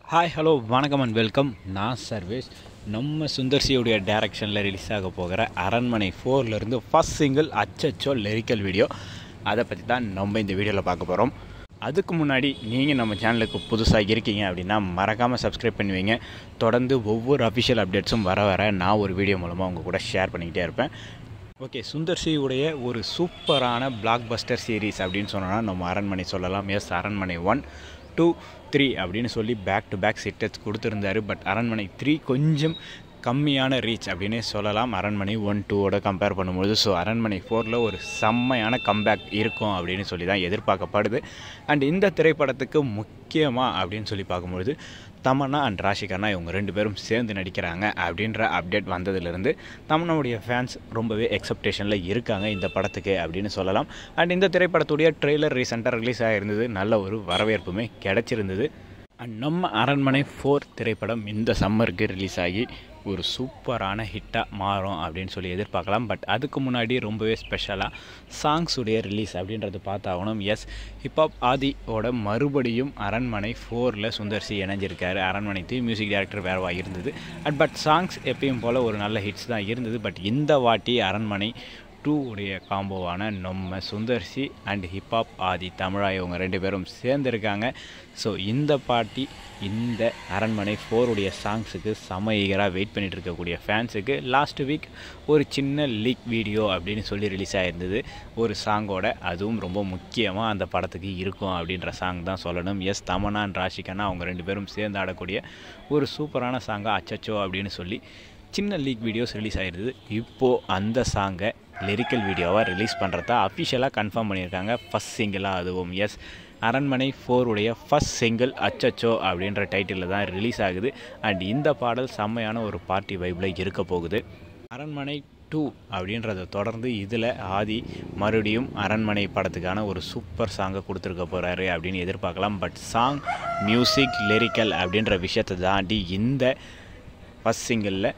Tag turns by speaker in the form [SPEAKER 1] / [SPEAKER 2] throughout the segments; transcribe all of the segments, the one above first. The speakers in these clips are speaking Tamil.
[SPEAKER 1] ஹாய் ஹலோ வணக்கம் அண்ட் வெல்கம் நான் சர்வேஷ் நம்ம சுந்தர்சியுடைய டைரக்ஷனில் ரிலீஸ் ஆக போகிற அரண்மனை ஃபோர்லேருந்து first single Achacho lyrical video அதை பற்றி தான் நம்ம இந்த வீடியோவில் பார்க்க போகிறோம் அதுக்கு முன்னாடி நீங்கள் நம்ம சேனலுக்கு புதுசாக இருக்கீங்க அப்படின்னா மறக்காமல் சப்ஸ்கிரைப் பண்ணுவீங்க தொடர்ந்து ஒவ்வொரு அஃபிஷியல் அப்டேட்ஸும் வர வர நான் ஒரு வீடியோ மூலமாக உங்கள் கூட ஷேர் பண்ணிக்கிட்டே இருப்பேன் ஓகே சுந்தர்சியுடைய ஒரு சூப்பரான பிளாக் பஸ்டர் சீரீஸ் அப்படின்னு சொன்னோன்னா நம்ம அரண்மனை சொல்லலாம் எஸ் அரண்மனை ஒன் டூ த்ரீ அப்படின்னு சொல்லி பேக் டு பேக் சிட்டஸ் கொடுத்துருந்தாரு பட் அரண்மனை த்ரீ கொஞ்சம் கம்மியான ரீச் அப்படின்னே சொல்லலாம் அரண்மனை ஒன் டூவோட கம்பேர் பண்ணும்பொழுது ஸோ அரண்மனை ஃபோரில் ஒரு செம்மையான கம்பேக் இருக்கும் அப்படின்னு சொல்லி தான் எதிர்பார்க்கப்படுது அண்ட் இந்த திரைப்படத்துக்கு முக்கியமாக அப்படின்னு சொல்லி பார்க்கும்பொழுது தமன்னா அண்ட் ராஷிகண்ணா இவங்க ரெண்டு பேரும் சேர்ந்து நடிக்கிறாங்க அப்படின்ற அப்டேட் வந்ததுலேருந்து தமன்னாவுடைய ஃபேன்ஸ் ரொம்பவே எக்ஸப்டேஷனில் இருக்காங்க இந்த படத்துக்கு அப்படின்னு சொல்லலாம் அண்ட் இந்த திரைப்படத்துடைய ட்ரெய்லர் ரீசெண்டாக ரிலீஸ் ஆகிருந்தது நல்ல ஒரு வரவேற்புமே கிடச்சிருந்தது அண்ட் நம்ம அரண்மனை ஃபோர் திரைப்படம் இந்த சம்மருக்கு ரிலீஸ் ஆகி ஒரு சூப்பரான ஹிட்டாக மாறும் அப்படின்னு சொல்லி எதிர்பார்க்கலாம் பட் அதுக்கு முன்னாடி ரொம்பவே ஸ்பெஷலாக சாங்ஸுடைய ரிலீஸ் அப்படின்றது பார்த்தாகணும் எஸ் ஹிப்ஹாப் ஆதியோட மறுபடியும் அரண்மனை ஃபோரில் சுந்தர்சி இணைஞ்சிருக்காரு அரண்மனை த்ரீ மியூசிக் டைரக்டர் வேறவா இருந்தது அட் பட் சாங்ஸ் எப்பயும் போல் ஒரு நல்ல ஹிட்ஸ் தான் இருந்தது பட் இந்த வாட்டி அரண்மனை டூ உடைய காம்போவான நம்ம சுந்தர்சி அண்ட் ஹிப்ஹாப் ஆதி தமிழா இவங்க ரெண்டு பேரும் சேர்ந்துருக்காங்க ஸோ இந்த பாட்டி இந்த அரண்மனை ஃபோருடைய சாங்ஸுக்கு சம ஈகராக வெயிட் பண்ணிட்டு இருக்கக்கூடிய ஃபேன்ஸுக்கு லாஸ்ட் வீக் ஒரு சின்ன லீக் வீடியோ அப்படின்னு சொல்லி ரிலீஸ் ஆகிருந்தது ஒரு சாங்கோட அதுவும் ரொம்ப முக்கியமாக அந்த படத்துக்கு இருக்கும் அப்படின்ற சாங் தான் சொல்லணும் எஸ் தமனா அண்ட் ராஷிகனா அவங்க ரெண்டு பேரும் சேர்ந்து ஆடக்கூடிய ஒரு சூப்பரான சாங்காக அச்சச்சோ அப்படின்னு சொல்லி சின்ன லீக் வீடியோஸ் ரிலீஸ் ஆகிருது இப்போது அந்த சாங்கை லிரிக்கல் வீடியோவாக ரிலீஸ் பண்ணுறதா அஃபிஷியலாக கன்ஃபார்ம் பண்ணியிருக்காங்க ஃபஸ்ட் சிங்கிளாக அதுவும் எஸ் அரண்மனை ஃபோருடைய ஃபஸ்ட் சிங்கிள் அச்சச்சோ அப்படின்ற டைட்டிலில் தான் ரிலீஸ் ஆகுது அண்ட் இந்த பாடல் செம்மையான ஒரு பார்ட்டி வைப்பில் இருக்க போகுது அரண்மனை டூ அப்படின்றத தொடர்ந்து இதில் ஆதி மறுபடியும் அரண்மனை படத்துக்கான ஒரு சூப்பர் சாங்கை கொடுத்துருக்க போகிறாரு அப்படின்னு எதிர்பார்க்கலாம் பட் சாங் மியூசிக் லிரிக்கல் அப்படின்ற விஷயத்தை தாண்டி இந்த ஃபஸ்ட் சிங்கிளில்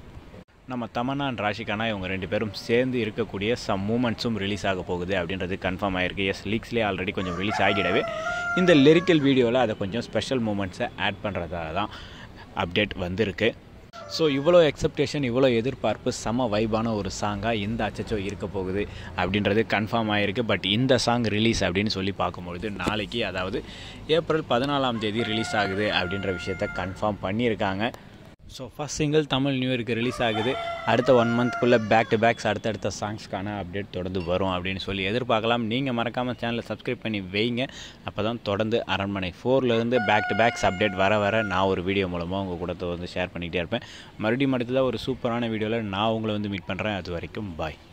[SPEAKER 1] நம்ம தமன்னா அண்ட் ராஷிகானா இவங்க ரெண்டு பேரும் சேர்ந்து இருக்கக்கூடிய சம் மூமெண்ட்ஸும் ரிலீஸ் ஆக போகுது அப்படின்றது கன்ஃபார்ம் ஆகிருக்கு எஸ் லீக்ஸ்லேயே ஆல்ரெடி கொஞ்சம் ரிலீஸ் ஆகிடவே இந்த லிரிக்கல் வீடியோவில் அதை கொஞ்சம் ஸ்பெஷல் மூமெண்ட்ஸை ஆட் பண்ணுறதாக தான் அப்டேட் வந்திருக்கு ஸோ இவ்வளோ எக்ஸப்டேஷன் இவ்வளோ எதிர்பார்ப்பு செம வைபான ஒரு சாங்காக இந்த அச்சச்சோ இருக்க போகுது அப்படின்றது கன்ஃபார்ம் ஆகிருக்கு பட் இந்த சாங் ரிலீஸ் அப்படின்னு சொல்லி பார்க்கும்பொழுது நாளைக்கு அதாவது ஏப்ரல் பதினாலாம் தேதி ரிலீஸ் ஆகுது அப்படின்ற விஷயத்த கன்ஃபார்ம் பண்ணியிருக்காங்க so first single Tamil new இயருக்கு ரிலீஸ் ஆகுது அடுத்த ஒன் மந்த்க்குள்ளே பேக் டு பேக்ஸ் அடுத்தடுத்த சாங்ஸ்க்கான அப்டேட் தொடர்ந்து வரும் அப்படின்னு சொல்லி எதிர்பார்க்கலாம் நீங்கள் மறக்காமல் சேனலை சப்ஸ்கிரைப் பண்ணி வைங்க அப்போ தான் தொடர்ந்து அரண்மனை ஃபோர்லேருந்து பேக் டு பேக்ஸ் அப்டேட் வர வர நான் ஒரு வீடியோ மூலமாக உங்கள் கூட வந்து ஷேர் பண்ணிக்கிட்டே இருப்பேன் மறுபடியும் அடுத்ததாக ஒரு சூப்பரான வீடியோவில் நான் உங்களை வந்து மீட் பண்ணுறேன் அது வரைக்கும் பாய்